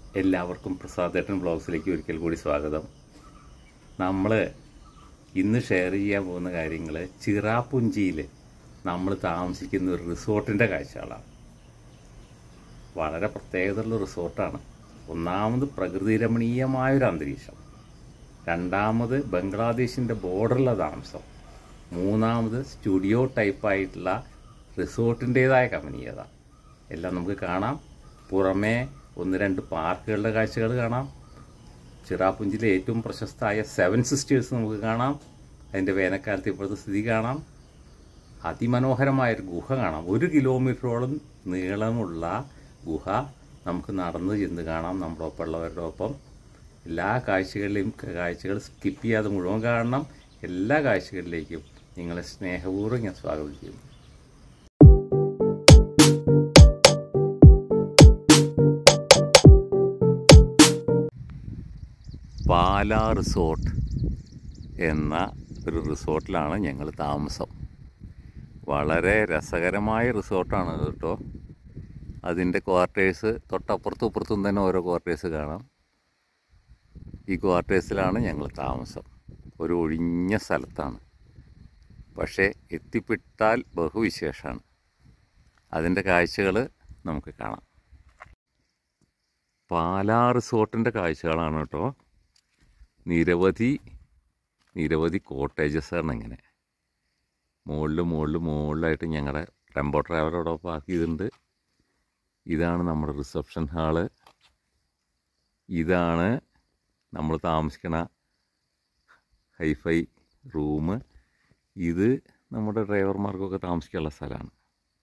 എല്ലാവർക്കും പ്രസാദേട്ടൻ ബ്ലോഗ്സിലേക്ക് ഒരിക്കൽ കൂടി സ്വാഗതം നമ്മൾ ഇന്ന് ഷെയർ ചെയ്യാൻ പോകുന്ന കാര്യങ്ങൾ ചിറാപുഞ്ചിയിൽ നമ്മൾ താമസിക്കുന്ന ഒരു റിസോർട്ടിൻ്റെ കാഴ്ചകളാണ് വളരെ പ്രത്യേകതയുള്ള റിസോർട്ടാണ് ഒന്നാമത് പ്രകൃതി രമണീയമായൊരു അന്തരീക്ഷം രണ്ടാമത് ബംഗ്ലാദേശിൻ്റെ ബോർഡറിലെ താമസം മൂന്നാമത് സ്റ്റുഡിയോ ടൈപ്പായിട്ടുള്ള റിസോർട്ടിൻ്റേതായ കമ്പനീയത എല്ലാം നമുക്ക് കാണാം പുറമേ ഒന്ന് രണ്ട് പാർക്കുകളുടെ കാഴ്ചകൾ കാണാം ചിറാപുഞ്ചിലെ ഏറ്റവും പ്രശസ്തമായ സെവൻ സിസ്റ്റേഴ്സ് നമുക്ക് കാണാം അതിൻ്റെ വേനൽക്കാലത്ത് ഇപ്പോഴത്തെ സ്ഥിതി കാണാം അതിമനോഹരമായൊരു ഗുഹ കാണാം ഒരു കിലോമീറ്ററോളം നീളമുള്ള ഗുഹ നമുക്ക് നടന്നു ചെന്ന് കാണാം നമ്മുടെ ഒപ്പമുള്ളവരുടെ ഒപ്പം എല്ലാ കാഴ്ചകളിലെയും കാഴ്ചകൾ സ്കിപ്പ് ചെയ്യാതെ മുഴുവൻ കാണണം എല്ലാ കാഴ്ചകളിലേക്കും നിങ്ങളെ സ്നേഹപൂർവ്വം ഞാൻ സ്വാഗതം ചെയ്യുന്നു പാല റിസോർട്ട് എന്ന ഒരു റിസോർട്ടിലാണ് ഞങ്ങൾ താമസം വളരെ രസകരമായ റിസോർട്ടാണ് ഇത് കേട്ടോ അതിൻ്റെ ക്വാർട്ടേഴ്സ് തൊട്ടപ്പുറത്തും ഇപ്പുറത്തും തന്നെ ഓരോ ക്വാർട്ടേഴ്സ് കാണാം ഈ ക്വാർട്ടേഴ്സിലാണ് ഞങ്ങൾ താമസം ഒരു ഒഴിഞ്ഞ സ്ഥലത്താണ് പക്ഷേ എത്തിപ്പെട്ടാൽ ബഹുവിശേഷമാണ് അതിൻ്റെ കാഴ്ചകൾ നമുക്ക് കാണാം പാലാ റിസോർട്ടിൻ്റെ കാഴ്ചകളാണ് കേട്ടോ നിരവധി നിരവധി കോട്ടേജസ് ആണ് ഇങ്ങനെ മുകളിൽ മുകളിൽ മുകളിലായിട്ട് ഞങ്ങളുടെ ടെമ്പോ ട്രാവലറോടൊപ്പം ആക്കിയതുണ്ട് ഇതാണ് നമ്മുടെ റിസപ്ഷൻ ഹാള് ഇതാണ് നമ്മൾ താമസിക്കണ ഹൈഫൈ റൂം ഇത് നമ്മുടെ ഡ്രൈവർമാർക്കൊക്കെ താമസിക്കാനുള്ള സ്ഥലമാണ്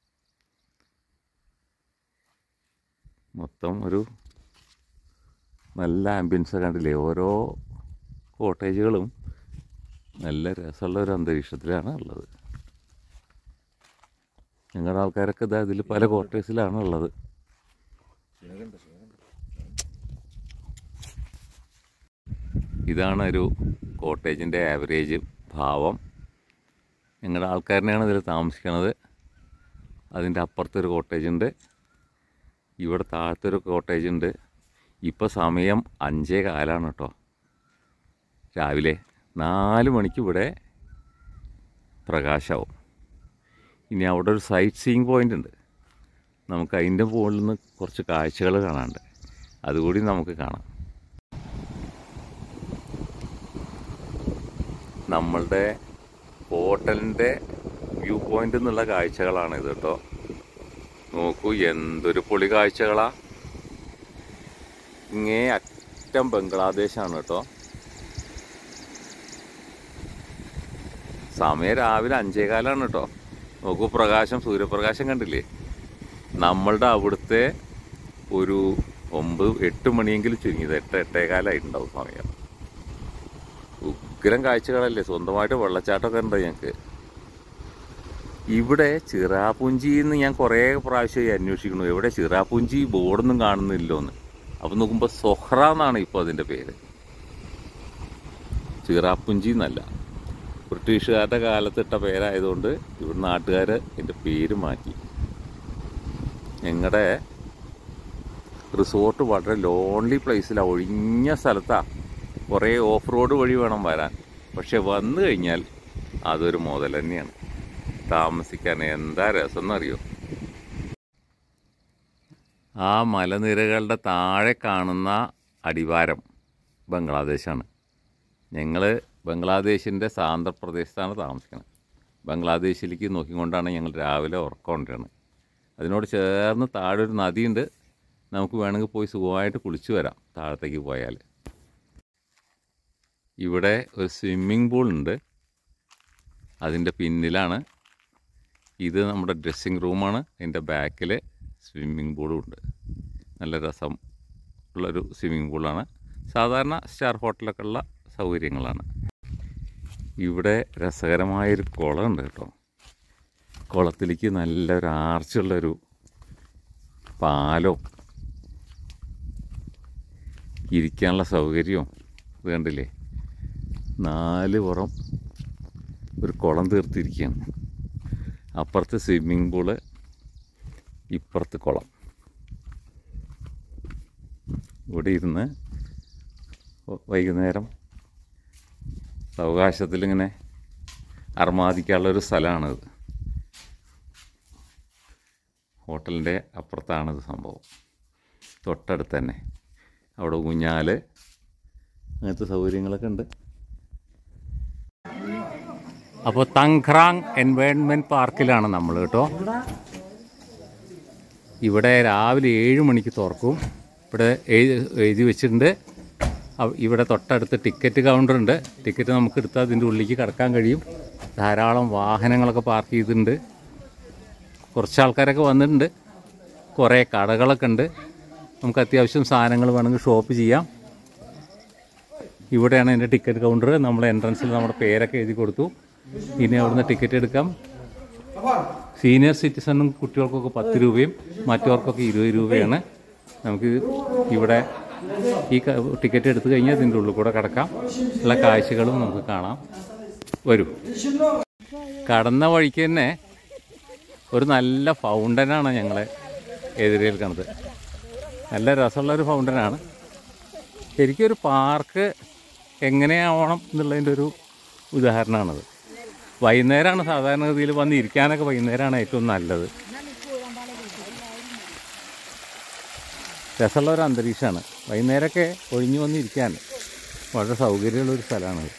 മൊത്തം ഒരു നല്ല ആംബിയൻസ് കണ്ടില്ലേ ഓരോ കോട്ടേജുകളും നല്ല രസമുള്ള ഒരു അന്തരീക്ഷത്തിലാണ് ഉള്ളത് ഞങ്ങളുടെ ആൾക്കാരൊക്കെ ഇതാ ഇതിൽ പല ക്വാർട്ടേഴ്സിലാണ് ഉള്ളത് ഇതാണ് ഒരു കോട്ടേജിൻ്റെ ആവറേജ് ഭാവം ഞങ്ങളുടെ ആൾക്കാരനെയാണ് ഇതിൽ താമസിക്കുന്നത് അതിൻ്റെ അപ്പുറത്തൊരു കോട്ടേജ് ഉണ്ട് ഇവിടെ താഴത്തൊരു കോട്ടേജ് ഉണ്ട് ഇപ്പോൾ സമയം അഞ്ചേ കാലാണ് കേട്ടോ രാവിലെ നാല് മണിക്ക് ഇവിടെ പ്രകാശമാവും ഇനി അവിടെ ഒരു സൈറ്റ് സീയിങ് പോയിൻ്റ് ഉണ്ട് നമുക്ക് അതിൻ്റെ മുകളിൽ നിന്ന് കുറച്ച് കാഴ്ചകൾ കാണാനുണ്ട് അതുകൂടി നമുക്ക് കാണാം നമ്മളുടെ ഹോട്ടലിൻ്റെ വ്യൂ പോയിൻ്റ് എന്നുള്ള കാഴ്ചകളാണ് ഇത് കേട്ടോ നോക്കൂ എന്തൊരു പൊളി കാഴ്ചകളാ ഇങ്ങേ അറ്റം ബംഗ്ലാദേശാണ് കേട്ടോ സമയം രാവിലെ അഞ്ചേകാലാണ് കേട്ടോ നോക്കൂ പ്രകാശം സൂര്യപ്രകാശം കണ്ടില്ലേ നമ്മളുടെ അവിടുത്തെ ഒരു ഒമ്പത് എട്ട് മണിയെങ്കിലും ചുരുങ്ങിയത് എട്ട് എട്ടേകാലായിട്ടുണ്ടാവും സമയം ഉഗ്രം കാഴ്ചകളല്ലേ സ്വന്തമായിട്ട് വെള്ളച്ചാട്ടമൊക്കെ ഉണ്ട് ഞങ്ങൾക്ക് ഇവിടെ ചിറാപുഞ്ചി എന്ന് ഞാൻ കുറേ പ്രാവശ്യമായി അന്വേഷിക്കണു എവിടെ ചിറാപുഞ്ചി ബോർഡൊന്നും കാണുന്നില്ലോന്ന് അപ്പം നോക്കുമ്പോൾ സൊഹ്റ എന്നാണ് ഇപ്പോൾ അതിൻ്റെ പേര് ചിറാപുഞ്ചി എന്നല്ല ബ്രിട്ടീഷുകാരുടെ കാലത്തിട്ട പേരായതുകൊണ്ട് ഇവിടെ നാട്ടുകാർ എൻ്റെ പേര് മാറ്റി ഞങ്ങളുടെ റിസോർട്ട് വളരെ ലോൺലി പ്ലേസിലാണ് ഒഴിഞ്ഞ സ്ഥലത്താണ് കുറേ ഓഫ് റോഡ് വഴി വേണം വരാൻ പക്ഷെ വന്നു കഴിഞ്ഞാൽ അതൊരു മുതൽ തന്നെയാണ് താമസിക്കാൻ എന്താ രസം എന്നറിയോ ആ മലനിരകളുടെ താഴെ കാണുന്ന അടിവാരം ബംഗ്ലാദേശാണ് ഞങ്ങൾ ബംഗ്ലാദേശിൻ്റെ സാന്ദ്രപ്രദേശത്താണ് താമസിക്കുന്നത് ബംഗ്ലാദേശിലേക്ക് നോക്കിക്കൊണ്ടാണ് ഞങ്ങൾ രാവിലെ ഉറക്കമുണ്ടാണ് അതിനോട് ചേർന്ന് താഴെ ഒരു നദിയുണ്ട് നമുക്ക് വേണമെങ്കിൽ പോയി സുഖമായിട്ട് കുളിച്ചു വരാം താഴത്തേക്ക് പോയാൽ ഇവിടെ ഒരു സ്വിമ്മിംഗ് പൂൾ ഉണ്ട് അതിൻ്റെ പിന്നിലാണ് ഇത് നമ്മുടെ ഡ്രസ്സിങ് റൂമാണ് അതിൻ്റെ ബാക്കിൽ സ്വിമ്മിംഗ് പൂളും ഉണ്ട് നല്ല രസം ഉള്ളൊരു സ്വിമ്മിംഗ് പൂളാണ് സാധാരണ സ്റ്റാർ ഹോട്ടലൊക്കെ ഉള്ള സൗകര്യങ്ങളാണ് ഇവിടെ രസകരമായൊരു കുളമുണ്ട് കേട്ടോ കുളത്തിലേക്ക് നല്ലൊരു ആർച്ചുള്ളൊരു പാലവും ഇരിക്കാനുള്ള സൗകര്യവും ഇത് കണ്ടില്ലേ നാല് പുറം ഒരു കുളം തീർത്തിരിക്കുകയാണ് അപ്പുറത്ത് സ്വിമ്മിംഗ് പൂള് ഇപ്പുറത്ത് കുളം ഇവിടെ ഇരുന്ന് വ- വൈകുന്നേരം അവകാശത്തിലിങ്ങനെ അർമാദിക്കാനുള്ളൊരു സ്ഥലമാണിത് ഹോട്ടലിൻ്റെ അപ്പുറത്താണിത് സംഭവം തൊട്ടടുത്ത് തന്നെ അവിടെ ഊഞ്ഞാൽ അങ്ങനത്തെ സൗകര്യങ്ങളൊക്കെ ഉണ്ട് അപ്പോൾ തങ്ക്രാങ് എൻവയോൺമെൻറ്റ് പാർക്കിലാണ് നമ്മൾ കേട്ടോ ഇവിടെ രാവിലെ ഏഴ് മണിക്ക് തുറക്കും ഇവിടെ എഴുതി എഴുതി വെച്ചിട്ടുണ്ട് അവ- ഇവിടെ തൊട്ടടുത്ത് ടിക്കറ്റ് കൗണ്ടർ ഉണ്ട് ടിക്കറ്റ് നമുക്ക് എടുത്താൽ അതിൻ്റെ ഉള്ളിലേക്ക് കിടക്കാൻ കഴിയും ധാരാളം വാഹനങ്ങളൊക്കെ പാർക്ക് ചെയ്തിട്ടുണ്ട് കുറച്ച് ആൾക്കാരൊക്കെ വന്നിട്ടുണ്ട് കുറേ കടകളൊക്കെ ഉണ്ട് നമുക്ക് അത്യാവശ്യം സാധനങ്ങൾ വേണമെങ്കിൽ ഷോപ്പ് ചെയ്യാം ഇവിടെയാണ് എൻ്റെ ടിക്കറ്റ് കൗണ്ടർ നമ്മൾ എൻട്രൻസിൽ നമ്മുടെ പേരൊക്കെ എഴുതി കൊടുത്തു ഇനി അവിടുന്ന് ടിക്കറ്റ് എടുക്കാം സീനിയർ സിറ്റിസണും കുട്ടികൾക്കൊക്കെ പത്ത് രൂപയും മറ്റവർക്കൊക്കെ ഇരുപത് രൂപയാണ് നമുക്ക് ഇവിടെ ഈ ക- ടിക്കറ്റ് എടുത്തു കഴിഞ്ഞാൽ ഇതിൻ്റെ ഉള്ളിൽ കൂടെ കിടക്കാം ഉള്ള കാഴ്ചകളും നമുക്ക് കാണാം വരൂ കടന്ന വഴിക്ക് തന്നെ ഒരു നല്ല ഫൗണ്ടനാണ് ഞങ്ങളെ എതിരേൽക്കണത് നല്ല രസമുള്ള ഒരു ഫൗണ്ടനാണ് ശരിക്കും ഒരു പാർക്ക് എങ്ങനെയാവണം എന്നുള്ളതിൻ്റെ ഒരു ഉദാഹരണമാണത് വൈകുന്നേരമാണ് സാധാരണഗതിയിൽ വന്ന് ഇരിക്കാനൊക്കെ വൈകുന്നേരമാണ് ഏറ്റവും നല്ലത് രസമുള്ള ഒരു അന്തരീക്ഷമാണ് വൈകുന്നേരമൊക്കെ ഒഴിഞ്ഞു വന്ന് ഇരിക്കാൻ വളരെ സൗകര്യമുള്ളൊരു സ്ഥലമാണത്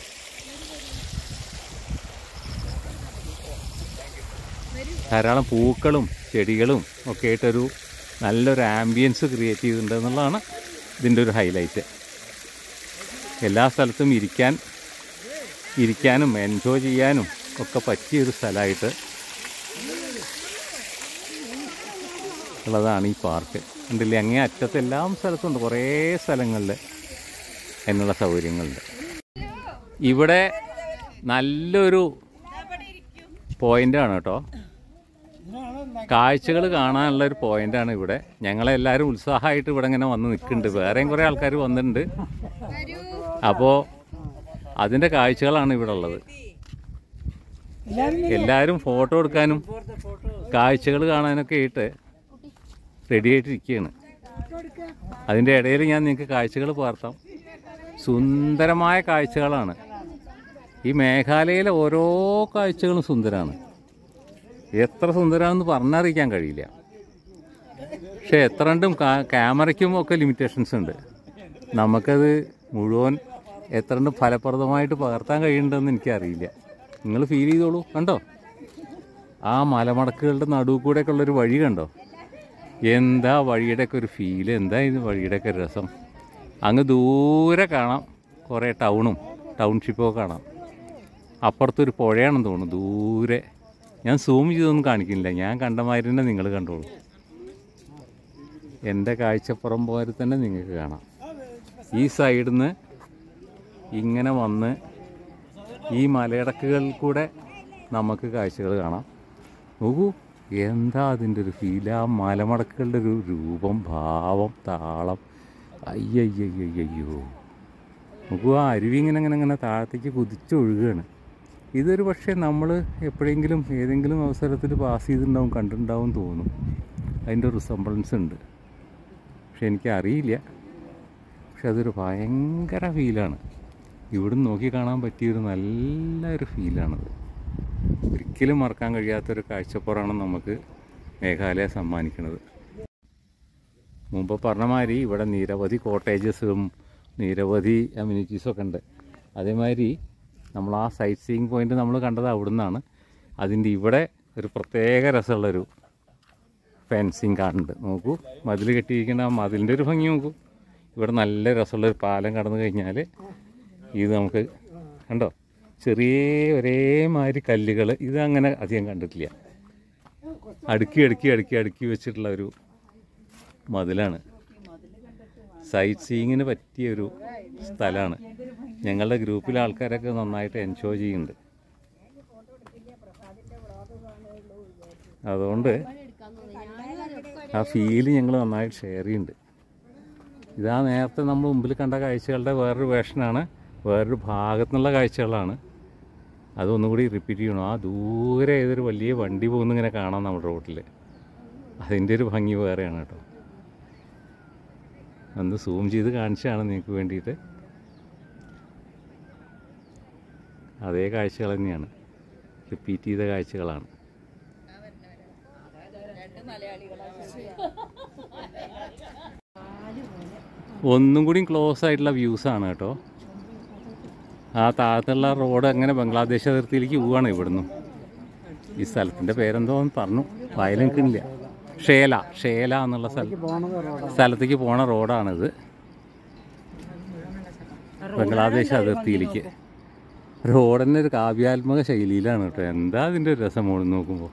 ധാരാളം പൂക്കളും ചെടികളും ഒക്കെ ആയിട്ടൊരു നല്ലൊരു ആംബിയൻസ് ക്രിയേറ്റ് ചെയ്തിട്ടുണ്ട് എന്നുള്ളതാണ് ഇതിൻ്റെ ഒരു ഹൈലൈറ്റ് എല്ലാ സ്ഥലത്തും ഇരിക്കാൻ ഇരിക്കാനും എൻജോയ് ചെയ്യാനും ഒക്കെ പറ്റിയൊരു സ്ഥലമായിട്ട് ഉള്ളതാണ് ഈ പാർക്ക് കണ്ടില്ലേ അങ്ങേ അറ്റത്ത് എല്ലാ സ്ഥലത്തും ഉണ്ട് കുറേ സ്ഥലങ്ങളിൽ അതിനുള്ള സൗകര്യങ്ങളുണ്ട് ഇവിടെ നല്ലൊരു പോയിൻ്റാണ് കേട്ടോ കാഴ്ചകൾ കാണാനുള്ള ഒരു പോയിന്റാണ് ഇവിടെ ഞങ്ങളെല്ലാവരും ഉത്സാഹമായിട്ട് ഇവിടെ ഇങ്ങനെ വന്ന് നിൽക്കുന്നുണ്ട് വേറെയും കുറേ ആൾക്കാർ വന്നിട്ടുണ്ട് അപ്പോൾ അതിൻ്റെ കാഴ്ചകളാണ് ഇവിടെ ഉള്ളത് എല്ലാവരും ഫോട്ടോ എടുക്കാനും കാഴ്ചകൾ കാണാനൊക്കെ ആയിട്ട് റെഡി ആയിട്ടിരിക്കുകയാണ് അതിൻ്റെ ഇടയിൽ ഞാൻ നിങ്ങൾക്ക് കാഴ്ചകൾ പകർത്താം സുന്ദരമായ കാഴ്ചകളാണ് ഈ മേഘാലയയിലെ ഓരോ കാഴ്ചകളും സുന്ദരമാണ് എത്ര സുന്ദരമാണെന്ന് പറഞ്ഞറിയിക്കാൻ കഴിയില്ല പക്ഷെ എത്ര കണ്ടും ക്യാമറയ്ക്കും ഒക്കെ ലിമിറ്റേഷൻസ് ഉണ്ട് നമുക്കത് മുഴുവൻ എത്ര കണ്ടും ഫലപ്രദമായിട്ട് പകർത്താൻ കഴിയുന്നുണ്ടെന്ന് എനിക്കറിയില്ല നിങ്ങൾ ഫീൽ ചെയ്തോളൂ കണ്ടോ ആ മലമടക്കുകളുടെ നടുവ് കൂടെയൊക്കെ ഉള്ളൊരു വഴി കണ്ടോ എന്താ വഴിയുടെയൊക്കെ ഒരു ഫീല് എന്താ ഇത് വഴിയുടെയൊക്കെ ഒരു രസം അങ്ങ് ദൂരെ കാണാം കുറേ ടൗണും ടൗൺഷിപ്പും ഒക്കെ കാണാം അപ്പുറത്തൊരു പുഴയാണെന്ന് തോന്നുന്നു ദൂരെ ഞാൻ സൂം ചെയ്തൊന്നും കാണിക്കുന്നില്ല ഞാൻ കണ്ട മാതിരി തന്നെ നിങ്ങൾ കണ്ടോളൂ എൻ്റെ കാഴ്ചപ്പുറം പോലെ തന്നെ നിങ്ങൾക്ക് കാണാം ഈ സൈഡിൽ നിന്ന് ഇങ്ങനെ വന്ന് ഈ മലയിടക്കുകളിൽ കൂടെ നമുക്ക് കാഴ്ചകൾ കാണാം നോക്കൂ എന്താ അതിൻ്റെ ഒരു ഫീൽ ആ മലമടക്കുകളുടെ ഒരു രൂപം ഭാവം താളം അയ്യയ്യയ്യോ നോക്കൂ ആ അരുവി ഇങ്ങനെ ഇങ്ങനെ ഇങ്ങനെ താഴത്തേക്ക് കുതിച്ചൊഴുകുകയാണ് ഇതൊരു പക്ഷേ നമ്മൾ എപ്പോഴെങ്കിലും ഏതെങ്കിലും അവസരത്തിൽ പാസ് ചെയ്തിട്ടുണ്ടാവും കണ്ടിട്ടുണ്ടാവും തോന്നും അതിൻ്റെ ഒരു റിസംബിളൻസ് ഉണ്ട് പക്ഷെ എനിക്കറിയില്ല പക്ഷെ അതൊരു ഭയങ്കര ഫീലാണ് ഇവിടുന്ന് നോക്കി കാണാൻ പറ്റിയൊരു നല്ലൊരു ഫീലാണത് ഒരിക്കലും മറക്കാൻ കഴിയാത്തൊരു കാഴ്ചപ്പുറമാണ് നമുക്ക് മേഘാലയ സമ്മാനിക്കുന്നത് മുമ്പ് പറഞ്ഞ മാതിരി ഇവിടെ നിരവധി കോട്ടേജസും നിരവധി അമ്യൂണിറ്റീസും ഒക്കെ ഉണ്ട് അതേമാതിരി നമ്മൾ ആ സൈറ്റ് സീയിങ് പോയിന്റ് നമ്മൾ കണ്ടത് അവിടെ നിന്നാണ് അതിൻ്റെ ഇവിടെ ഒരു പ്രത്യേക രസമുള്ളൊരു ഫെൻസിങ് കാണുന്നുണ്ട് നോക്കൂ മതിൽ കെട്ടിയിരിക്കുന്ന ആ മതിലിൻ്റെ ഒരു ഭംഗി നോക്കൂ ഇവിടെ നല്ല രസമുള്ളൊരു പാലം കടന്നു കഴിഞ്ഞാൽ ഇത് നമുക്ക് കണ്ടോ ചെറിയ ഒരേമാതിരി കല്ലുകൾ ഇത് അങ്ങനെ അധികം കണ്ടിട്ടില്ല അടുക്കി അടുക്കി അടുക്കി അടുക്കി വെച്ചിട്ടുള്ള ഒരു മതിലാണ് സൈറ്റ് സീയിങ്ങിന് പറ്റിയ ഒരു സ്ഥലമാണ് ഞങ്ങളുടെ ഗ്രൂപ്പിലെ ആൾക്കാരൊക്കെ നന്നായിട്ട് എൻജോയ് ചെയ്യുന്നുണ്ട് അതുകൊണ്ട് ആ ഫീല് ഞങ്ങൾ നന്നായിട്ട് ഷെയർ ചെയ്യുന്നുണ്ട് ഇതാ നേരത്തെ നമ്മൾ മുമ്പിൽ കണ്ട കാഴ്ചകളുടെ വേറൊരു വേഷനാണ് വേറൊരു ഭാഗത്തുനിന്നുള്ള കാഴ്ചകളാണ് അതൊന്നുകൂടി റിപ്പീറ്റ് ചെയ്യണം ആ ദൂരെ ഏതൊരു വലിയ വണ്ടി പോകുന്ന ഇങ്ങനെ കാണാം നമ്മുടെ റോട്ടിൽ അതിൻ്റെ ഒരു ഭംഗി വേറെയാണ് കേട്ടോ ഒന്ന് സൂം ചെയ്ത് കാണിച്ചാണ് നിങ്ങൾക്ക് വേണ്ടിയിട്ട് അതേ കാഴ്ചകൾ തന്നെയാണ് റിപ്പീറ്റ് ചെയ്ത കാഴ്ചകളാണ് ഒന്നും കൂടി ക്ലോസ് ആയിട്ടുള്ള വ്യൂസ് ആണ് കേട്ടോ ആ താഴത്തുള്ള റോഡ് അങ്ങനെ ബംഗ്ലാദേശ് അതിർത്തിയിലേക്ക് പോവാണ് ഇവിടുന്ന് ഈ സ്ഥലത്തിൻ്റെ പേരെന്തോന്ന് പറഞ്ഞു വയലെനിക്കില്ല ഷേല ഷേല എന്നുള്ള സ്ഥലം സ്ഥലത്തേക്ക് പോണ റോഡാണിത് ബംഗ്ലാദേശ് അതിർത്തിയിലേക്ക് റോഡിൻ്റെ ഒരു കാവ്യാത്മക ശൈലിയിലാണ് കേട്ടോ എന്താ അതിൻ്റെ ഒരു രസം മോളിൽ നോക്കുമ്പോൾ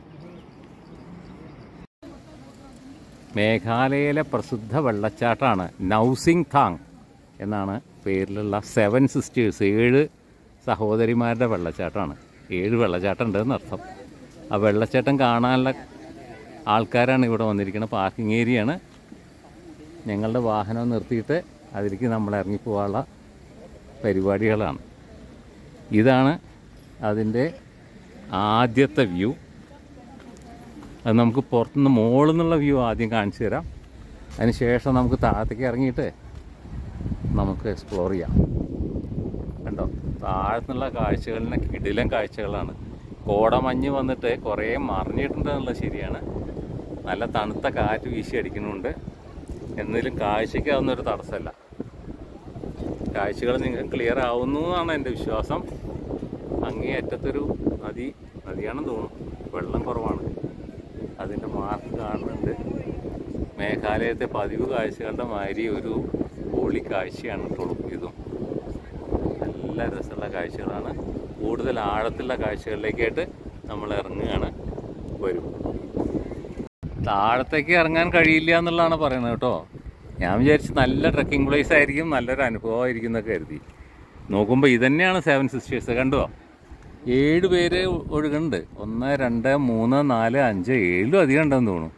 മേഘാലയയിലെ പ്രസിദ്ധ വെള്ളച്ചാട്ടമാണ് നൗസിംഗ് താങ് എന്നാണ് പേരിലുള്ള സെവൻ സിസ്റ്റേഴ്സ് ഏഴ് സഹോദരിമാരുടെ വെള്ളച്ചാട്ടമാണ് ഏഴ് വെള്ളച്ചാട്ടം ഉണ്ടെന്ന് അർത്ഥം ആ വെള്ളച്ചാട്ടം കാണാനുള്ള ആൾക്കാരാണ് ഇവിടെ വന്നിരിക്കുന്നത് പാർക്കിംഗ് ഏരിയയാണ് ഞങ്ങളുടെ വാഹനം നിർത്തിയിട്ട് അതിലേക്ക് നമ്മൾ ഇറങ്ങിപ്പോകാനുള്ള പരിപാടികളാണ് ഇതാണ് അതിൻ്റെ ആദ്യത്തെ വ്യൂ അത് നമുക്ക് പുറത്തുനിന്ന് മുകളിൽ നിന്നുള്ള വ്യൂ ആദ്യം കാണിച്ചു തരാം അതിന് ശേഷം നമുക്ക് താഴത്തേക്ക് ഇറങ്ങിയിട്ട് നമുക്ക് എക്സ്പ്ലോർ ചെയ്യാം കണ്ടോ താഴത്തുനിന്നുള്ള കാഴ്ചകളിനെ കിടിലൻ കാഴ്ചകളാണ് കോടമഞ്ഞ് വന്നിട്ട് കുറേ മറിഞ്ഞിട്ടുണ്ട് എന്നുള്ളത് ശരിയാണ് നല്ല തണുത്ത കാറ്റ് വീശി അടിക്കുന്നുണ്ട് എന്നാലും കാഴ്ചയ്ക്ക് അതൊന്നൊരു തടസ്സമല്ല കാഴ്ചകൾ നിങ്ങൾക്ക് ക്ലിയർ ആവുന്നു എന്നാണ് എൻ്റെ വിശ്വാസം അങ്ങേ അറ്റത്തൊരു നദി നദിയാണെന്ന് തോന്നുന്നു വെള്ളം കുറവാണ് അതിൻ്റെ മാർക്ക് കാണുന്നുണ്ട് മേഘാലയത്തെ പതിവ് കാഴ്ചകളുടെ മാതിരി ഒരു പൊളി കാഴ്ചയാണ് കേട്ടോ ഇതും നല്ല രസമുള്ള കാഴ്ചകളാണ് കൂടുതൽ ആഴത്തുള്ള കാഴ്ചകളിലേക്കായിട്ട് നമ്മൾ ഇറങ്ങുകയാണ് വരും താഴത്തേക്ക് ഇറങ്ങാൻ കഴിയില്ല എന്നുള്ളതാണ് പറയുന്നത് കേട്ടോ ഞാൻ വിചാരിച്ചു നല്ല ട്രക്കിംഗ് പ്ലേസ് ആയിരിക്കും നല്ലൊരു അനുഭവമായിരിക്കും എന്നൊക്കെ കരുതി നോക്കുമ്പോൾ ഇതന്നെയാണ് സെവൻ സിസ്റ്റേഴ്സ് കണ്ടോ ഏഴ് പേര് ഒഴുകുന്നുണ്ട് ഒന്ന് രണ്ട് മൂന്ന് നാല് അഞ്ച് ഏഴിലും അധികം ഉണ്ടെന്ന് തോന്നുന്നു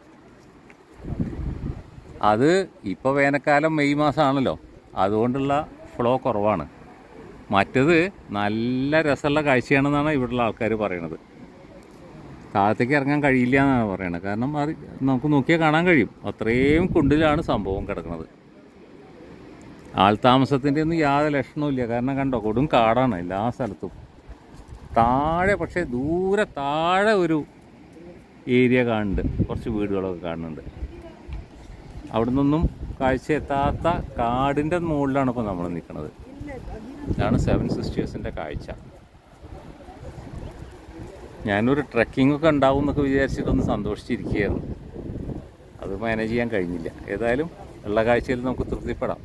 അത് ഇപ്പോൾ വേനൽക്കാലം മെയ് മാസമാണല്ലോ അതുകൊണ്ടുള്ള ഫ്ലോ കുറവാണ് മറ്റത് നല്ല രസമുള്ള കാഴ്ചയാണെന്നാണ് ഇവിടെയുള്ള ആൾക്കാർ പറയണത് താഴത്തേക്ക് ഇറങ്ങാൻ കഴിയില്ല എന്നാണ് പറയണത് കാരണം അത് നമുക്ക് നോക്കിയാൽ കാണാൻ കഴിയും അത്രയും കുണ്ടിലാണ് സംഭവം കിടക്കുന്നത് ആൾതാമസത്തിൻ്റെ ഒന്നും യാതൊരു ലക്ഷണവും കാരണം കണ്ടോ കൊടും കാടാണ് എല്ലാ സ്ഥലത്തും താഴെ പക്ഷേ ദൂരെ താഴെ ഒരു ഏരിയ കാണുന്നുണ്ട് കുറച്ച് വീടുകളൊക്കെ കാണുന്നുണ്ട് അവിടെ നിന്നൊന്നും കാഴ്ച എത്താത്ത കാടിൻ്റെ മുകളിലാണ് ഇപ്പോൾ നമ്മൾ നിൽക്കുന്നത് ഇതാണ് സെവൻ സിസ്റ്റേഴ്സിൻ്റെ കാഴ്ച ഞാനൊരു ട്രക്കിംഗ് ഒക്കെ ഉണ്ടാവും എന്നൊക്കെ വിചാരിച്ചിട്ടൊന്ന് സന്തോഷിച്ചിരിക്കുകയായിരുന്നു അത് മാനേജ് ചെയ്യാൻ കഴിഞ്ഞില്ല ഏതായാലും ഉള്ള കാഴ്ചയിൽ നമുക്ക് തൃപ്തിപ്പെടാം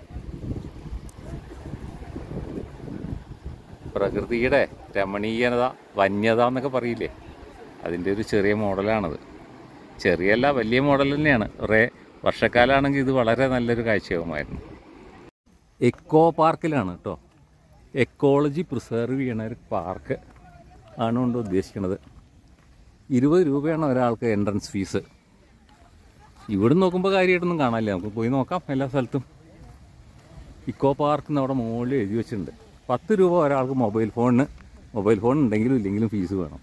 പ്രകൃതിയുടെ രമണീയത വന്യത എന്നൊക്കെ പറയില്ലേ അതിൻ്റെ ഒരു ചെറിയ മോഡലാണത് ചെറിയല്ല വലിയ മോഡൽ തന്നെയാണ് കുറേ വർഷക്കാലമാണെങ്കിൽ ഇത് വളരെ നല്ലൊരു കാഴ്ചയാകുമായിരുന്നു എക്കോ പാർക്കിലാണ് കേട്ടോ എക്കോളജി പ്രിസർവ് ചെയ്യണ ഒരു പാർക്ക് ആണ് കൊണ്ട് ഉദ്ദേശിക്കുന്നത് ഇരുപത് രൂപയാണ് ഒരാൾക്ക് എൻട്രൻസ് ഫീസ് ഇവിടെ നോക്കുമ്പോൾ കാര്യമായിട്ടൊന്നും കാണാനില്ല നമുക്ക് പോയി നോക്കാം എല്ലാ സ്ഥലത്തും ഇക്കോ പാർക്ക് എന്ന് അവിടെ മുകളിൽ എഴുതി വെച്ചിട്ടുണ്ട് പത്ത് രൂപ ഒരാൾക്ക് മൊബൈൽ ഫോണിന് മൊബൈൽ ഫോൺ ഉണ്ടെങ്കിലും ഇല്ലെങ്കിലും ഫീസ് വേണം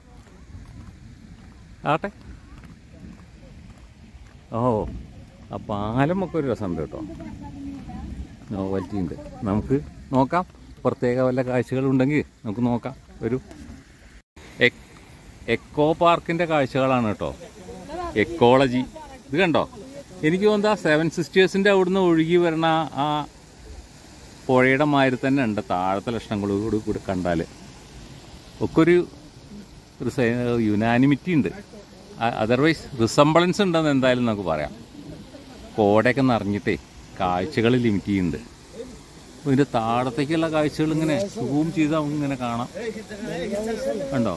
ആട്ടെ ഓ ആ പാലമൊക്കെ ഒരു രസമുണ്ട് കേട്ടോ നോവൽറ്റി ഉണ്ട് നമുക്ക് നോക്കാം പ്രത്യേക വല്ല കാഴ്ചകളുണ്ടെങ്കിൽ നമുക്ക് നോക്കാം ഒരു എക്- എക്കോ പാർക്കിൻ്റെ കാഴ്ചകളാണ് കേട്ടോ എക്കോളജി ഇത് കണ്ടോ എനിക്ക് തോന്നുന്നത് ആ സെവൻ സിസ്റ്റേഴ്സിൻ്റെ അവിടുന്ന് ഒഴുകി വരണ ആ പുഴയുടെ മാതിരി തന്നെ ഉണ്ട് താഴത്തെ ലക്ഷണങ്ങളോട് കൂടി കണ്ടാൽ ഒക്കെ ഒരു യുനാനിമിറ്റി ഉണ്ട് അതർവൈസ് റിസംബിളൻസ് ഉണ്ടെന്ന് എന്തായാലും നമുക്ക് പറയാം കോടയൊക്കെ നിറഞ്ഞിട്ടേ കാഴ്ചകൾ ലിമിറ്റ് ചെയ്യുന്നുണ്ട് അപ്പോൾ ഇതിൻ്റെ താഴത്തേക്കുള്ള കാഴ്ചകൾ ഇങ്ങനെ സൂം ചെയ്താൽ നമുക്ക് ഇങ്ങനെ കാണാം കണ്ടോ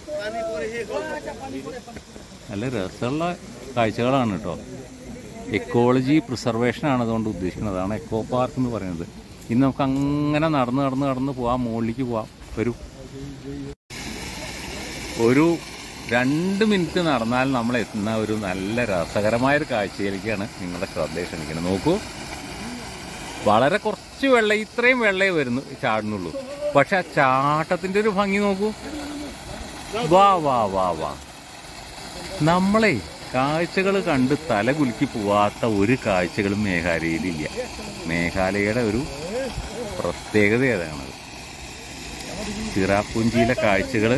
നല്ല രസമുള്ള കാഴ്ചകളാണ് കേട്ടോ എക്കോളജി പ്രിസർവേഷൻ ആണ് അതുകൊണ്ട് ഉദ്ദേശിക്കുന്നത് അതാണ് എക്കോ പാർക്ക് എന്ന് പറയുന്നത് ഇനി നമുക്ക് അങ്ങനെ നടന്ന് നടന്ന് നടന്ന് പോവാം മുകളിലേക്ക് പോവാം ഒരു ഒരു രണ്ട് മിനിറ്റ് നടന്നാൽ നമ്മൾ എത്തുന്ന ഒരു നല്ല രസകരമായൊരു കാഴ്ചയിലേക്കാണ് നിങ്ങളുടെ ശ്രദ്ധയെ ക്ഷണിക്കുന്നത് നോക്കൂ വളരെ കുറച്ച് വെള്ളം ഇത്രയും വെള്ളമേ വരുന്നു ചാടുന്നുള്ളൂ പക്ഷെ ആ ചാട്ടത്തിൻ്റെ ഒരു ഭംഗി നോക്കൂ വാ വാ വാ വാ നമ്മളെ കാഴ്ചകൾ കണ്ട് തല കുലുക്കി പോവാത്ത ഒരു കാഴ്ചകളും മേഘാലയയിലില്ല മേഘാലയയുടെ ഒരു പ്രത്യേകത ഏതാണത് ചിറാപ്പുഞ്ചിയിലെ കാഴ്ചകൾ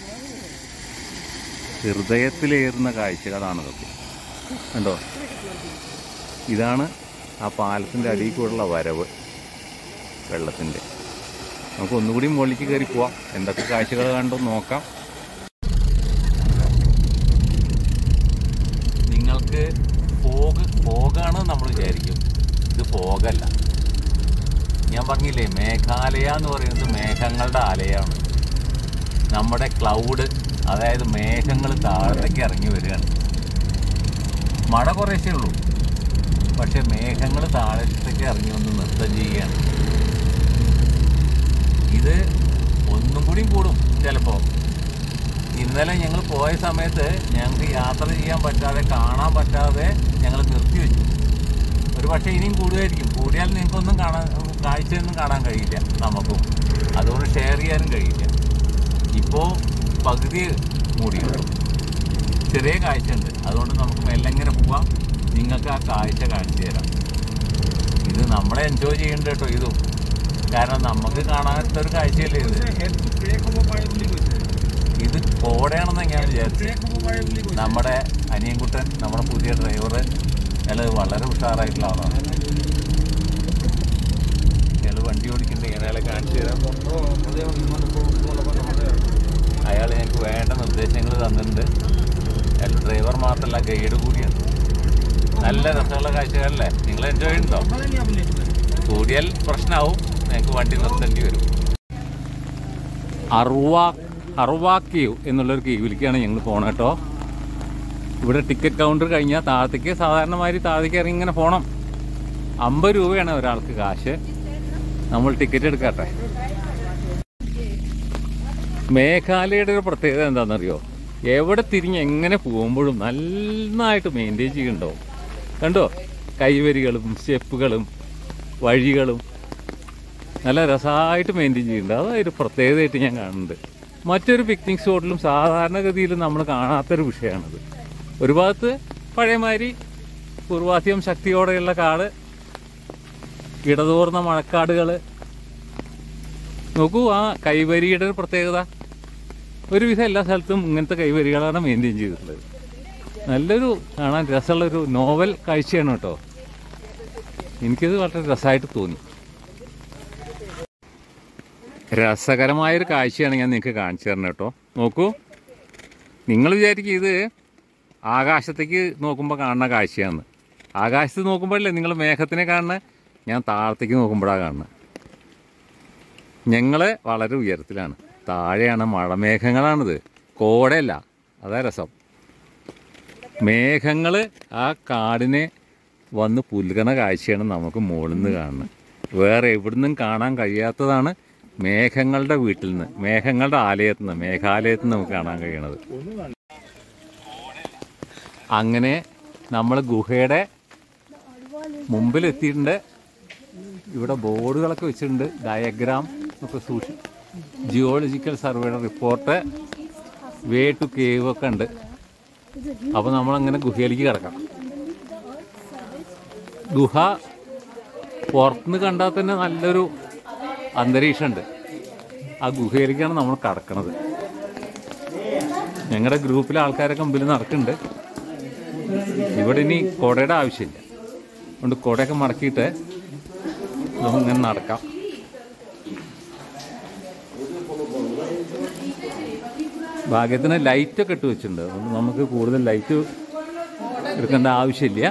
ഹൃദയത്തിലേറുന്ന കാഴ്ചകളാണതൊക്കെ കണ്ടോ ഇതാണ് ആ പാലത്തിൻ്റെ അടിയിൽ കൂടെയുള്ള വരവ് വെള്ളത്തിൻ്റെ നമുക്ക് ഒന്നുകൂടി മുകളിലേക്ക് കയറി പോവാം എന്തൊക്കെ കാഴ്ചകൾ കണ്ടോ നോക്കാം നിങ്ങൾക്ക് ഫോഗ് ഫോഗാണ് നമ്മൾ വിചാരിക്കും ഇത് ഫോഗല്ല ഞാൻ പറഞ്ഞില്ലേ മേഘാലയ എന്ന് പറയുന്നത് മേഘങ്ങളുടെ ആലയമാണ് നമ്മുടെ ക്ലൗഡ് അതായത് മേഘങ്ങൾ താഴത്തേക്ക് ഇറങ്ങി വരികയാണ് മഴ കുറേശ്ശേ ഉള്ളൂ പക്ഷെ മേഘങ്ങൾ താഴത്തേക്ക് ഇറങ്ങി വന്ന് നൃത്തം ചെയ്യുകയാണ് ഇത് ഒന്നും കൂടി കൂടും ചിലപ്പോൾ ഇന്നലെ ഞങ്ങൾ പോയ സമയത്ത് ഞങ്ങൾക്ക് യാത്ര ചെയ്യാൻ പറ്റാതെ കാണാൻ പറ്റാതെ ഞങ്ങൾ നിർത്തി വെച്ചു ഒരു പക്ഷേ ഇനിയും കൂടുമായിരിക്കും കൂടിയാൽ നിങ്ങൾക്കൊന്നും കാണാൻ കാഴ്ചയൊന്നും കാണാൻ കഴിയില്ല നമുക്കും അതുകൊണ്ട് ഷെയർ ചെയ്യാനും കഴിയില്ല ഇപ്പോൾ പകുതി മൂടിയുള്ളൂ ചെറിയ കാഴ്ചയുണ്ട് അതുകൊണ്ട് നമുക്ക് മെല്ലെ ഇങ്ങനെ പോവാം നിങ്ങൾക്ക് ആ കാഴ്ച കാണിച്ചു തരാം ഇത് നമ്മളെ എൻജോയ് ചെയ്യണ്ട കേട്ടോ ഇതും കാരണം നമുക്ക് കാണാത്ത ഒരു കാഴ്ചയല്ലേ ഇത് হেডটো ক্ৰেক হ'ব পাৰে বুলি কৈছে ഇത് കോടയാണെന്ന് ഞാൻ വിചാരിച്ചു ক্ৰেক হ'ব পাৰে বুলি কৈছে നമ്മുടെ അനിയൻകുട്ടൻ നമ്മുടെ പുതിയ ഡ്രൈവർ അയാൾ വളരെ ഉഷാറായിട്ടുള്ള ആളാണ് അയാൾ വണ്ടി ഓടിക്കുന്നുണ്ട് ഇങ്ങനെ അയാളെ കാണിച്ചു തരാം അയാൾ ഞങ്ങൾക്ക് വേണ്ട നിർദ്ദേശങ്ങൾ തന്നിട്ടുണ്ട് അയാൾ ഡ്രൈവർ മാത്രമല്ല ഗൈഡ് കൂടിയാണ് നല്ല രസമുള്ള കാഴ്ചകളല്ലേ നിങ്ങൾ എൻജോയ് ചെയ്യുന്നുണ്ടോ കൂടിയാൽ പ്രശ്നമാവും ഞങ്ങൾക്ക് വണ്ടി നിർത്തേണ്ടി വരും അറുവാ അറുവാ കേവ് എന്നുള്ളൊരു കേവിലേക്കാണ് ഞങ്ങൾ പോകണം കേട്ടോ ഇവിടെ ടിക്കറ്റ് കൗണ്ടർ കഴിഞ്ഞാൽ താഴത്തേക്ക് സാധാരണമാതിരി താഴത്തേക്ക് ഇറങ്ങി ഇങ്ങനെ പോകണം അമ്പത് രൂപയാണ് ഒരാൾക്ക് കാശ് നമ്മൾ ടിക്കറ്റ് എടുക്കട്ടെ മേഘാലയയുടെ ഒരു പ്രത്യേകത എന്താണെന്നറിയോ എവിടെ തിരിഞ്ഞ് എങ്ങനെ പോകുമ്പോഴും നന്നായിട്ട് മെയിൻറ്റെയിൻ ചെയ്യുന്നുണ്ടാവും കണ്ടോ കൈവരികളും സ്റ്റെപ്പുകളും വഴികളും നല്ല രസമായിട്ട് മെയിൻറ്റെയിൻ ചെയ്യുന്നുണ്ട് അതൊരു പ്രത്യേകതയായിട്ട് ഞാൻ കാണുന്നുണ്ട് മറ്റൊരു പിക്നിക് സ്പോട്ടിലും സാധാരണഗതിയിൽ നമ്മൾ കാണാത്തൊരു വിഷയമാണിത് ഒരു ഭാഗത്ത് പഴയമാതിരി പൂർവാധികം ശക്തിയോടെയുള്ള കാട് ഇടതൂർന്ന മഴക്കാടുകൾ നോക്കൂ ആ കൈവരിയുടെ ഒരു പ്രത്യേകത ഒരുവിധം എല്ലാ സ്ഥലത്തും ഇങ്ങനത്തെ കൈവരികളാണ് മെയിൻറ്റെയിൻ ചെയ്തിട്ടുള്ളത് നല്ലൊരു കാണാൻ രസമുള്ളൊരു നോവൽ കാഴ്ചയാണ് കേട്ടോ എനിക്കത് വളരെ രസമായിട്ട് തോന്നി രസകരമായൊരു കാഴ്ചയാണ് ഞാൻ നിങ്ങൾക്ക് കാണിച്ചു തരണം കേട്ടോ നോക്കൂ നിങ്ങൾ വിചാരിക്കും ഇത് ആകാശത്തേക്ക് നോക്കുമ്പോൾ കാണുന്ന കാഴ്ചയാണ് ആകാശത്ത് നോക്കുമ്പോഴല്ലേ നിങ്ങൾ മേഘത്തിനെ കാണുന്നത് ഞാൻ താഴത്തേക്ക് നോക്കുമ്പോഴാണ് കാണുന്നത് ഞങ്ങൾ വളരെ ഉയരത്തിലാണ് താഴെയാണ് മഴമേഘങ്ങളാണിത് കോടയല്ല അതാ രസം മേഘങ്ങൾ ആ കാടിനെ വന്ന് പുൽകണ കാഴ്ചയാണ് നമുക്ക് മുകളിൽ നിന്ന് കാണുന്നത് വേറെ എവിടുന്നും കാണാൻ കഴിയാത്തതാണ് മേഘങ്ങളുടെ വീട്ടിൽ നിന്ന് മേഘങ്ങളുടെ ആലയത്തിൽ നിന്ന് മേഘാലയത്തിൽ നിന്ന് നമുക്ക് കാണാൻ കഴിയണത് അങ്ങനെ നമ്മൾ ഗുഹയുടെ മുമ്പിലെത്തിയിട്ടുണ്ട് ഇവിടെ ബോർഡുകളൊക്കെ വെച്ചിട്ടുണ്ട് ഡയഗ്രാം ഒക്കെ സൂക്ഷി ജിയോളജിക്കൽ സർവേയുടെ റിപ്പോർട്ട് വേ ടു കേവ് ഒക്കെ ഉണ്ട് അപ്പോൾ നമ്മളങ്ങനെ ഗുഹയിലേക്ക് കിടക്കാം ഗുഹ പുറത്തുനിന്ന് കണ്ടാൽ തന്നെ നല്ലൊരു അന്തരീക്ഷമുണ്ട് ആ ഗുഹയിലേക്കാണ് നമ്മൾ കടക്കണത് ഞങ്ങളുടെ ഗ്രൂപ്പിലെ ആൾക്കാരൊക്കെ മുമ്പിൽ നടക്കുന്നുണ്ട് ഇവിടെ ഇനി കുടയുടെ ആവശ്യമില്ല അതുകൊണ്ട് കുടയൊക്കെ മടക്കിയിട്ട് നമുക്കിങ്ങനെ നടക്കാം ഭാഗ്യത്തിന് ലൈറ്റൊക്കെ ഇട്ട് വെച്ചിട്ടുണ്ട് അതുകൊണ്ട് നമുക്ക് കൂടുതൽ ലൈറ്റ് എടുക്കേണ്ട ആവശ്യമില്ല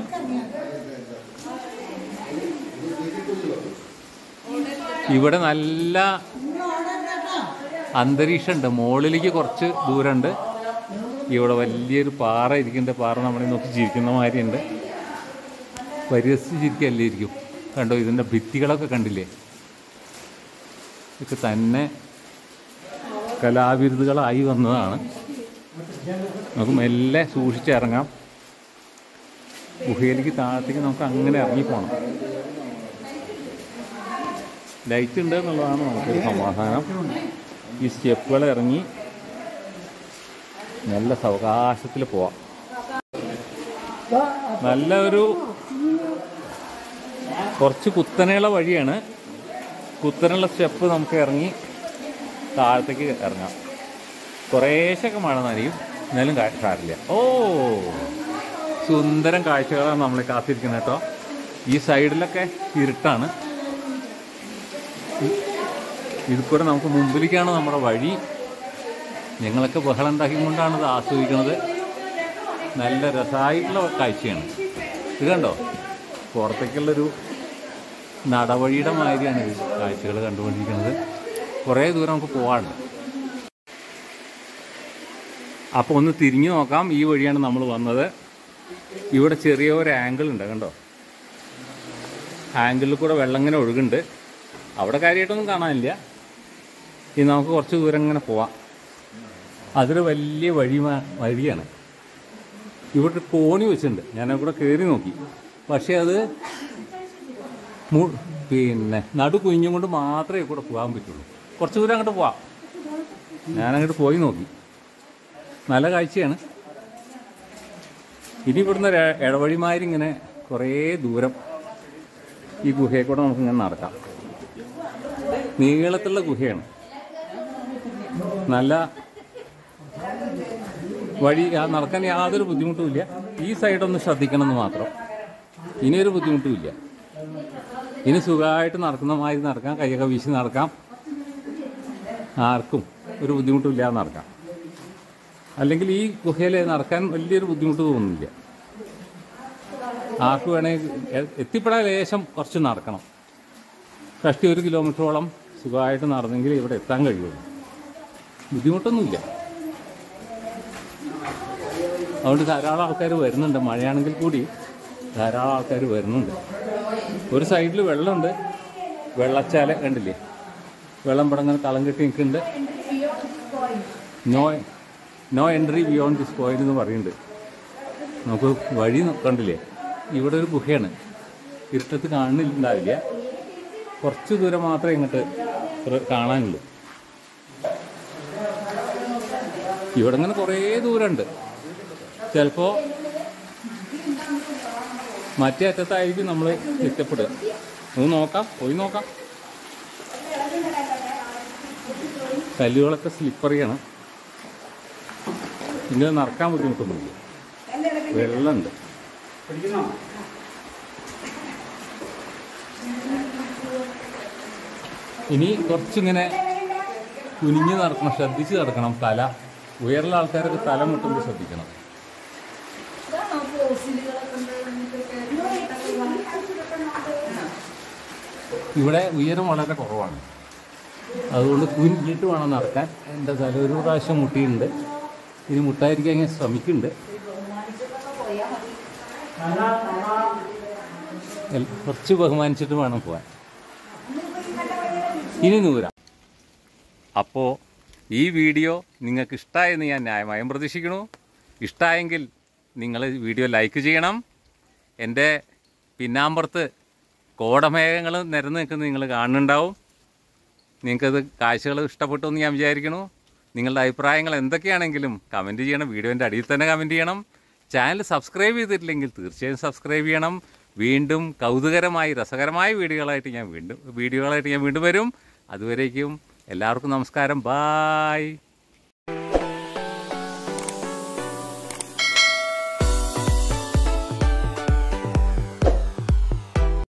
ഇവിടെ നല്ല അന്തരീക്ഷമുണ്ട് മുകളിലേക്ക് കുറച്ച് ദൂരമുണ്ട് ഇവിടെ വലിയൊരു പാറ ഇരിക്കുന്നുണ്ട് പാറ നമ്മളെ നോക്കി ചിരിക്കുന്ന മാതിരിയുണ്ട് പരിഹസിച്ച് ചിരിക്കല്ലേ ഇരിക്കും കണ്ടോ ഇതിൻ്റെ ഭിത്തികളൊക്കെ കണ്ടില്ലേ ഇതൊക്കെ തന്നെ കലാവിരുതുകളായി വന്നതാണ് നമുക്ക് മെല്ലെ സൂക്ഷിച്ചിറങ്ങാം ഗുഹയിലേക്ക് താഴത്തേക്ക് നമുക്ക് അങ്ങനെ ഇറങ്ങിപ്പോണം ലൈറ്റ് ഉണ്ട് എന്നുള്ളതാണ് നമുക്കൊരു സമാധാനം ഈ സ്റ്റെപ്പുകൾ ഇറങ്ങി നല്ല സാവകാശത്തിൽ പോവാം നല്ല ഒരു കുറച്ച് കുത്തനെയുള്ള വഴിയാണ് കുത്തനെയുള്ള സ്റ്റെപ്പ് നമുക്ക് ഇറങ്ങി താഴത്തേക്ക് ഇറങ്ങാം കുറേശ്ശൊക്കെ മഴ നനയും എന്നാലും കാ- സാരില്ല ഓ സുന്ദരം കാഴ്ചകളാണ് നമ്മളെ കാത്തിരിക്കുന്നത് കേട്ടോ ഈ സൈഡിലൊക്കെ ഇരുട്ടാണ് ഇ- ഇതിൽ കൂടെ നമുക്ക് മുമ്പിലേക്കാണ് നമ്മുടെ വഴി ഞങ്ങളൊക്കെ ബഹളം ഉണ്ടാക്കിക്കൊണ്ടാണ് ഇത് ആസ്വദിക്കുന്നത് നല്ല രസമായിട്ടുള്ള കാഴ്ചയാണ് ഇത് കണ്ടോ പുറത്തേക്കുള്ളൊരു നടവഴിയുടെ മാതിരിയാണ് ഇത് കാഴ്ചകൾ കണ്ടുകൊണ്ടിരിക്കുന്നത് കുറേ ദൂരം നമുക്ക് പോകാനുണ്ട് അപ്പോൾ ഒന്ന് തിരിഞ്ഞു നോക്കാം ഈ വഴിയാണ് നമ്മൾ വന്നത് ഇവിടെ ചെറിയ ഒരു ആംഗിൾ ഉണ്ട് കണ്ടോ ആംഗിളിൽ കൂടെ വെള്ളം ഇങ്ങനെ ഒഴുകുന്നുണ്ട് അവിടെ കാര്യമായിട്ടൊന്നും കാണാനില്ല ഇനി നമുക്ക് കുറച്ച് ദൂരം ഇങ്ങനെ പോവാം അതൊരു വലിയ വഴി മാ- വഴിയാണ് ഇവിടെ ഒരു കോണി വെച്ചിട്ടുണ്ട് ഞാൻ അവിടെ കയറി നോക്കി പക്ഷേ അത് മു- പിന്നെ നടു കുഞ്ഞും കൊണ്ട് മാത്രമേ കൂടെ പോകാൻ പറ്റുള്ളൂ കുറച്ച് ദൂരം അങ്ങോട്ട് പോവാം ഞാനങ്ങോട്ട് പോയി നോക്കി നല്ല കാഴ്ചയാണ് ഇനി ഇവിടുന്ന് ഒരു ഇടവഴിമാരി ഇങ്ങനെ കുറേ ദൂരം ഈ ഗുഹയിൽ കൂടെ നമുക്ക് ഇങ്ങനെ നടക്കാം നീളത്തിലുള്ള ഗുഹയാണ് നല്ല വഴി ആ നടക്കാൻ യാതൊരു ബുദ്ധിമുട്ടുമില്ല ഈ സൈഡൊന്ന് ശ്രദ്ധിക്കണം എന്ന് മാത്രം ഇനിയൊരു ബുദ്ധിമുട്ടുമില്ല ഇനി സുഖമായിട്ട് നടക്കുന്ന മാതിരി നടക്കാം കൈയൊക്കെ വീശി നടക്കാം ആർക്കും ഒരു ബുദ്ധിമുട്ടുമില്ലാതെ നടക്കാം അല്ലെങ്കിൽ ഈ ഗുഹയിൽ നടക്കാൻ വലിയൊരു ബുദ്ധിമുട്ട് തോന്നുന്നില്ല ആർക്ക് വേണമെങ്കിൽ എ- എത്തിപ്പെടാൻ ലേശം കുറച്ച് നടക്കണം കഷ്ടി ഒരു കിലോമീറ്ററോളം സുഖമായിട്ട് നടന്നെങ്കിൽ ഇവിടെ എത്താൻ കഴിയുള്ളൂ ബുദ്ധിമുട്ടൊന്നുമില്ല അതുകൊണ്ട് ധാരാളം ആൾക്കാർ വരുന്നുണ്ട് മഴയാണെങ്കിൽ കൂടി ധാരാളം ആൾക്കാർ വരുന്നുണ്ട് ഒരു സൈഡിൽ വെള്ളമുണ്ട് വെള്ളച്ചാല കണ്ടില്ലേ വെള്ളം ഇവിടെ ഇങ്ങനെ കളം കെട്ടി നിൽക്കുന്നുണ്ട് no no entry beyond this point എന്ന് പറയുന്നുണ്ട് നമുക്ക് വഴി നോ- കണ്ടില്ലേ ഇവിടെ ഒരു ഗുഹയാണ് ഇരുട്ടത്ത് കാണുന്നില്ലാവില്ല കുറച്ച് ദൂരം മാത്രമേ ഇങ്ങോട്ട് പ്ര- കാണാനുള്ളൂ ഇവിടെ ഇങ്ങനെ കുറേ ദൂരമുണ്ട് ചിലപ്പോൾ മറ്റേ അറ്റത്തായിരിക്കും നമ്മൾ എത്തപ്പെടുക ഒന്ന് നോക്കാം പോയി നോക്കാം കല്ലുകളൊക്കെ സ്ലിപ്പറിയാണ് ഇങ്ങനെ നടക്കാൻ ബുദ്ധിമുട്ടൊന്നുമില്ല വെള്ളമുണ്ട് ഇനി കുറച്ചിങ്ങനെ കുനിഞ്ഞ് നടക്കണം ശ്രദ്ധിച്ച് നടക്കണം തല ഉയർന്ന ആൾക്കാരൊക്കെ തല മുട്ടുമ്പോൾ ശ്രദ്ധിക്കണം ഇവിടെ ഉയരം വളരെ കുറവാണ് അതുകൊണ്ട് കുനിഞ്ഞിട്ട് വേണം നടക്കാൻ എൻ്റെ തല ഒരു പ്രാവശ്യം മുട്ടിയിട്ടുണ്ട് ഇനി മുട്ടായിരിക്കാൻ ഞാൻ ശ്രമിക്കുന്നുണ്ട് എൽ- കുറച്ച് ബഹുമാനിച്ചിട്ട് വേണം പോകാൻ ഇനി നൂരാം അപ്പോൾ ഈ വീഡിയോ നിങ്ങൾക്ക് ഇഷ്ടമായെന്ന് ഞാൻ ന്യായമായും പ്രതീക്ഷിക്കുന്നു ഇഷ്ടമായെങ്കിൽ നിങ്ങൾ വീഡിയോ ലൈക്ക് ചെയ്യണം എൻ്റെ പിന്നാമ്പുറത്ത് കോടമേഘങ്ങൾ നിരന്ന് നിൽക്കുന്നത് നിങ്ങൾ കാണുന്നുണ്ടാവും നിങ്ങൾക്കത് കാഴ്ചകൾ ഇഷ്ടപ്പെട്ടു എന്ന് ഞാൻ വിചാരിക്കുന്നു നിങ്ങളുടെ അഭിപ്രായങ്ങൾ എന്തൊക്കെയാണെങ്കിലും കമൻറ്റ് ചെയ്യണം വീഡിയോൻ്റെ അടിയിൽ തന്നെ കമൻറ്റ് ചെയ്യണം ചാനൽ സബ്സ്ക്രൈബ് ചെയ്തിട്ടില്ലെങ്കിൽ തീർച്ചയായും സബ്സ്ക്രൈബ് ചെയ്യണം വീണ്ടും കൗതുകരമായി രസകരമായ വീഡിയോകളായിട്ട് ഞാൻ വീണ്ടും വീഡിയോകളായിട്ട് ഞാൻ വീണ്ടും വരും അതുവരേക്കും എല്ലാവർക്കും നമസ്കാരം ബായ്